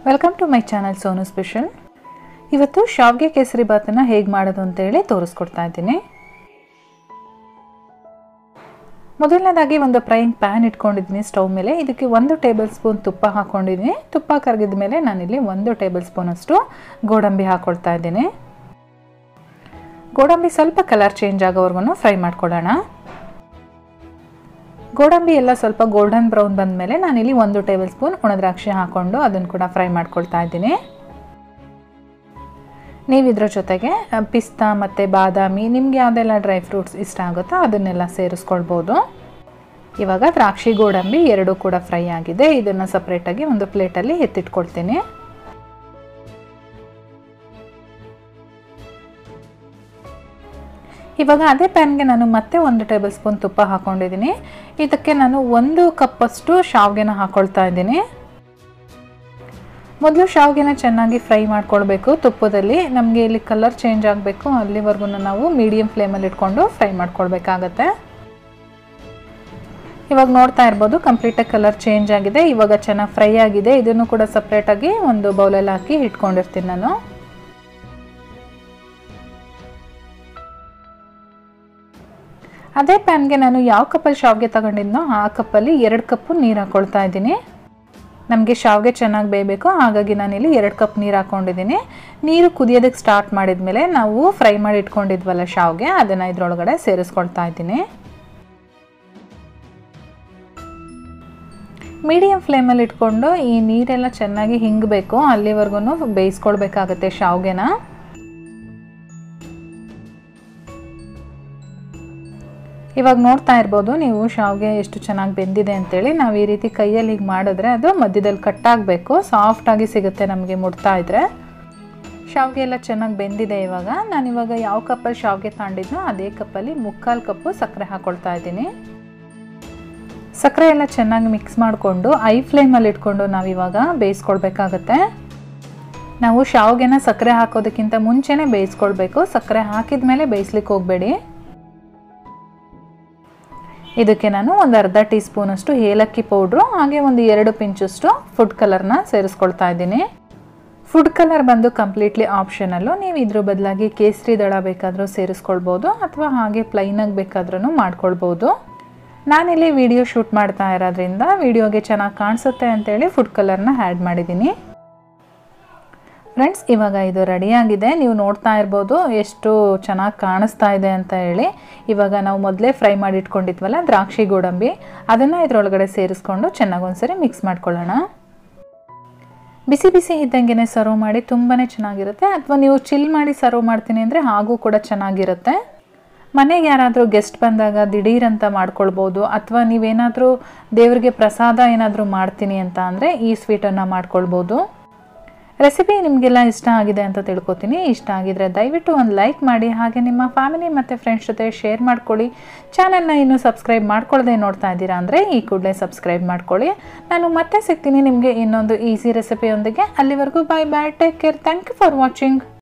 welcome to my channel Sonu special ಇವತ್ತು ಶಾವಿಗೆ ಕೇಸರಿ ಬಾತನ್ನು ಹೇಗೆ ಮಾಡೋದು ಅಂತೇಳಿ ತೋರಿಸ್ಕೊಡ್ತಾ ಇದ್ದೀನಿ ಮೊದಲನೇದಾಗಿ ಒಂದು ಫ್ರೈಯಿಂಗ್ ಪ್ಯಾನ್ ಇಟ್ಕೊಂಡಿದ್ದೀನಿ ಸ್ಟವ್ ಮೇಲೆ ಇದಕ್ಕೆ ಒಂದು ಟೇಬಲ್ ಸ್ಪೂನ್ ತುಪ್ಪ ಹಾಕ್ಕೊಂಡಿದ್ದೀನಿ ತುಪ್ಪ ಕರಗಿದ ಮೇಲೆ ನಾನಿಲ್ಲಿ ಒಂದು ಟೇಬಲ್ ಸ್ಪೂನಷ್ಟು ಗೋಡಂಬಿ ಹಾಕ್ಕೊಳ್ತಾ ಇದ್ದೀನಿ ಗೋಡಂಬಿ ಸ್ವಲ್ಪ ಕಲರ್ ಚೇಂಜ್ ಆಗೋವರೆಗೂ ಫ್ರೈ ಮಾಡ್ಕೊಳ್ಳೋಣ ಗೋಡಂಬಿ ಎಲ್ಲ ಸ್ವಲ್ಪ ಗೋಲ್ಡನ್ ಬ್ರೌನ್ ಬಂದಮೇಲೆ ನಾನಿಲ್ಲಿ ಒಂದು ಟೇಬಲ್ ಸ್ಪೂನ್ ಒಣದ್ರಾಕ್ಷಿ ಹಾಕ್ಕೊಂಡು ಅದನ್ನು ಕೂಡ ಫ್ರೈ ಮಾಡ್ಕೊಳ್ತಾ ಇದ್ದೀನಿ ನೀವು ಇದ್ರ ಜೊತೆಗೆ ಪಿಸ್ತಾ ಮತ್ತು ಬಾದಾಮಿ ನಿಮ್ಗೆ ಯಾವುದೆಲ್ಲ ಡ್ರೈ ಫ್ರೂಟ್ಸ್ ಇಷ್ಟ ಆಗುತ್ತೋ ಅದನ್ನೆಲ್ಲ ಸೇರಿಸ್ಕೊಳ್ಬೋದು ಇವಾಗ ದ್ರಾಕ್ಷಿ ಗೋಡಂಬಿ ಎರಡೂ ಕೂಡ ಫ್ರೈ ಆಗಿದೆ ಇದನ್ನು ಸಪ್ರೇಟಾಗಿ ಒಂದು ಪ್ಲೇಟಲ್ಲಿ ಎತ್ತಿಟ್ಕೊಳ್ತೀನಿ ಇವಾಗ ಅದೇ ಪ್ಯಾನ್ಗೆ ನಾನು ಮತ್ತೆ ಒಂದು ಟೇಬಲ್ ಸ್ಪೂನ್ ತುಪ್ಪ ಹಾಕ್ಕೊಂಡಿದ್ದೀನಿ ಇದಕ್ಕೆ ನಾನು ಒಂದು ಕಪ್ಪಷ್ಟು ಶಾವಿಗೆನ ಹಾಕ್ಕೊಳ್ತಾ ಇದ್ದೀನಿ ಮೊದಲು ಶಾವಿಗೆನ ಚೆನ್ನಾಗಿ ಫ್ರೈ ಮಾಡ್ಕೊಳ್ಬೇಕು ತುಪ್ಪದಲ್ಲಿ ನಮಗೆ ಇಲ್ಲಿ ಕಲರ್ ಚೇಂಜ್ ಆಗಬೇಕು ಅಲ್ಲಿವರೆಗೂ ನಾವು ಮೀಡಿಯಮ್ ಫ್ಲೇಮಲ್ಲಿ ಇಟ್ಕೊಂಡು ಫ್ರೈ ಮಾಡ್ಕೊಳ್ಬೇಕಾಗತ್ತೆ ಇವಾಗ ನೋಡ್ತಾ ಇರ್ಬೋದು ಕಂಪ್ಲೀಟಾಗಿ ಕಲರ್ ಚೇಂಜ್ ಆಗಿದೆ ಇವಾಗ ಚೆನ್ನಾಗಿ ಫ್ರೈ ಆಗಿದೆ ಇದನ್ನು ಕೂಡ ಸಪ್ರೇಟಾಗಿ ಒಂದು ಬೌಲಲ್ಲಿ ಹಾಕಿ ಇಟ್ಕೊಂಡಿರ್ತೀನಿ ನಾನು ಅದೇ ಪ್ಯಾನ್ಗೆ ನಾನು ಯಾವ ಕಪ್ಪಲ್ಲಿ ಶಾವಿಗೆ ತಗೊಂಡಿದ್ನೋ ಆ ಕಪ್ಪಲ್ಲಿ ಎರಡು ಕಪ್ಪು ನೀರು ಹಾಕ್ಕೊಳ್ತಾ ಇದ್ದೀನಿ ನಮಗೆ ಶಾವಿಗೆ ಚೆನ್ನಾಗಿ ಬೇಯಬೇಕು ಹಾಗಾಗಿ ನಾನಿಲ್ಲಿ ಎರಡು ಕಪ್ ನೀರು ಹಾಕ್ಕೊಂಡಿದ್ದೀನಿ ನೀರು ಕುದಿಯೋದಕ್ಕೆ ಸ್ಟಾರ್ಟ್ ಮಾಡಿದ ಮೇಲೆ ನಾವು ಫ್ರೈ ಮಾಡಿ ಇಟ್ಕೊಂಡಿದ್ವಲ್ಲ ಶಾವಿಗೆ ಅದನ್ನು ಇದ್ರೊಳಗಡೆ ಸೇರಿಸ್ಕೊಳ್ತಾ ಇದ್ದೀನಿ ಮೀಡಿಯಮ್ ಫ್ಲೇಮಲ್ಲಿ ಇಟ್ಕೊಂಡು ಈ ನೀರೆಲ್ಲ ಚೆನ್ನಾಗಿ ಹಿಂಗಬೇಕು ಅಲ್ಲಿವರೆಗೂ ಬೇಯಿಸ್ಕೊಳ್ಬೇಕಾಗತ್ತೆ ಶಾವಿಗೆನ ಇವಾಗ ನೋಡ್ತಾ ಇರ್ಬೋದು ನೀವು ಶಾವಿಗೆ ಎಷ್ಟು ಚೆನ್ನಾಗಿ ಬೆಂದಿದೆ ಅಂತೇಳಿ ನಾವು ಈ ರೀತಿ ಕೈಯಲ್ಲಿ ಹೀಗೆ ಮಾಡಿದ್ರೆ ಅದು ಮಧ್ಯದಲ್ಲಿ ಕಟ್ಟಾಗಬೇಕು ಸಾಫ್ಟಾಗಿ ಸಿಗುತ್ತೆ ನಮಗೆ ಮುಡ್ತಾ ಇದ್ರೆ ಶಾವಿಗೆ ಎಲ್ಲ ಚೆನ್ನಾಗಿ ಬೆಂದಿದೆ ಇವಾಗ ನಾನು ಇವಾಗ ಯಾವ ಕಪ್ಪಲ್ಲಿ ಶಾವಿಗೆ ತಗೊಂಡಿದ್ನೋ ಅದೇ ಕಪ್ಪಲ್ಲಿ ಮುಕ್ಕಾಲು ಕಪ್ಪು ಸಕ್ಕರೆ ಹಾಕ್ಕೊಳ್ತಾ ಇದ್ದೀನಿ ಸಕ್ಕರೆ ಎಲ್ಲ ಚೆನ್ನಾಗಿ ಮಿಕ್ಸ್ ಮಾಡಿಕೊಂಡು ಐ ಫ್ಲೇಮಲ್ಲಿ ಇಟ್ಕೊಂಡು ನಾವಿವಾಗ ಬೇಯಿಸ್ಕೊಳ್ಬೇಕಾಗತ್ತೆ ನಾವು ಶಾವಿಗೆನ ಸಕ್ಕರೆ ಹಾಕೋದಕ್ಕಿಂತ ಮುಂಚೆನೇ ಬೇಯಿಸ್ಕೊಳ್ಬೇಕು ಸಕ್ಕರೆ ಹಾಕಿದ ಮೇಲೆ ಬೇಯಿಸ್ಲಿಕ್ಕೆ ಹೋಗಬೇಡಿ ಇದಕ್ಕೆ ನಾನು ಒಂದು ಅರ್ಧ ಟೀ ಸ್ಪೂನಷ್ಟು ಏಲಕ್ಕಿ ಪೌಡ್ರು ಹಾಗೆ ಒಂದು ಎರಡು ಪಿಂಚಷ್ಟು ಫುಡ್ ಕಲರ್ನ ಸೇರಿಸ್ಕೊಳ್ತಾ ಇದ್ದೀನಿ ಫುಡ್ ಕಲರ್ ಬಂದು ಕಂಪ್ಲೀಟ್ಲಿ ಆಪ್ಷನಲ್ಲು ನೀವು ಇದ್ರ ಬದಲಾಗಿ ಕೇಸರಿ ದಳ ಬೇಕಾದರೂ ಸೇರಿಸ್ಕೊಳ್ಬೋದು ಅಥವಾ ಹಾಗೆ ಪ್ಲೈನಾಗಿ ಬೇಕಾದ್ರೂ ಮಾಡ್ಕೊಳ್ಬೋದು ನಾನಿಲ್ಲಿ ವಿಡಿಯೋ ಶೂಟ್ ಮಾಡ್ತಾ ಇರೋದ್ರಿಂದ ವಿಡಿಯೋಗೆ ಚೆನ್ನಾಗಿ ಕಾಣಿಸುತ್ತೆ ಅಂತೇಳಿ ಫುಡ್ ಕಲರ್ನ ಆ್ಯಡ್ ಮಾಡಿದ್ದೀನಿ ಫ್ರೆಂಡ್ಸ್ ಇವಾಗ ಇದು ರೆಡಿಯಾಗಿದೆ ನೀವು ನೋಡ್ತಾ ಇರ್ಬೋದು ಎಷ್ಟು ಚೆನ್ನಾಗಿ ಕಾಣಿಸ್ತಾ ಇದೆ ಅಂತ ಹೇಳಿ ಇವಾಗ ನಾವು ಮೊದಲೇ ಫ್ರೈ ಮಾಡಿ ಇಟ್ಕೊಂಡಿದ್ವಲ್ಲ ದ್ರಾಕ್ಷಿ ಗೋಡಂಬಿ ಅದನ್ನು ಇದರೊಳಗಡೆ ಸೇರಿಸ್ಕೊಂಡು ಚೆನ್ನಾಗಿ ಒಂದ್ಸರಿ ಮಿಕ್ಸ್ ಮಾಡ್ಕೊಳ್ಳೋಣ ಬಿಸಿ ಬಿಸಿ ಇದ್ದಂಗೆ ಸರ್ವ್ ಮಾಡಿ ತುಂಬಾ ಚೆನ್ನಾಗಿರುತ್ತೆ ಅಥವಾ ನೀವು ಚಿಲ್ ಮಾಡಿ ಸರ್ವ್ ಮಾಡ್ತೀನಿ ಅಂದರೆ ಹಾಗೂ ಕೂಡ ಚೆನ್ನಾಗಿರುತ್ತೆ ಮನೆಗೆ ಯಾರಾದರೂ ಗೆಸ್ಟ್ ಬಂದಾಗ ದಿಢೀರ್ ಅಂತ ಮಾಡ್ಕೊಳ್ಬೋದು ಅಥವಾ ನೀವೇನಾದರೂ ದೇವರಿಗೆ ಪ್ರಸಾದ ಏನಾದರೂ ಮಾಡ್ತೀನಿ ಅಂತ ಅಂದರೆ ಈ ಸ್ವೀಟನ್ನು ಮಾಡ್ಕೊಳ್ಬೋದು ರೆಸಿಪಿ ನಿಮಗೆಲ್ಲ ಇಷ್ಟ ಆಗಿದೆ ಅಂತ ತಿಳ್ಕೊತೀನಿ ಇಷ್ಟ ಆಗಿದ್ರೆ ದಯವಿಟ್ಟು ಒಂದು ಲೈಕ್ ಮಾಡಿ ಹಾಗೆ ನಿಮ್ಮ ಫ್ಯಾಮಿಲಿ ಮತ್ತು ಫ್ರೆಂಡ್ಸ್ ಜೊತೆ ಶೇರ್ ಮಾಡ್ಕೊಳ್ಳಿ ಚಾನಲ್ನ ಇನ್ನೂ ಸಬ್ಸ್ಕ್ರೈಬ್ ಮಾಡ್ಕೊಳ್ಳದೆ ನೋಡ್ತಾ ಇದ್ದೀರಾ ಅಂದರೆ ಈ ಕೂಡಲೇ ಸಬ್ಸ್ಕ್ರೈಬ್ ಮಾಡ್ಕೊಳ್ಳಿ ನಾನು ಮತ್ತೆ ಸಿಗ್ತೀನಿ ನಿಮಗೆ ಇನ್ನೊಂದು ಈಸಿ ರೆಸಿಪಿಯೊಂದಿಗೆ ಅಲ್ಲಿವರೆಗೂ bye bye take care thank you for watching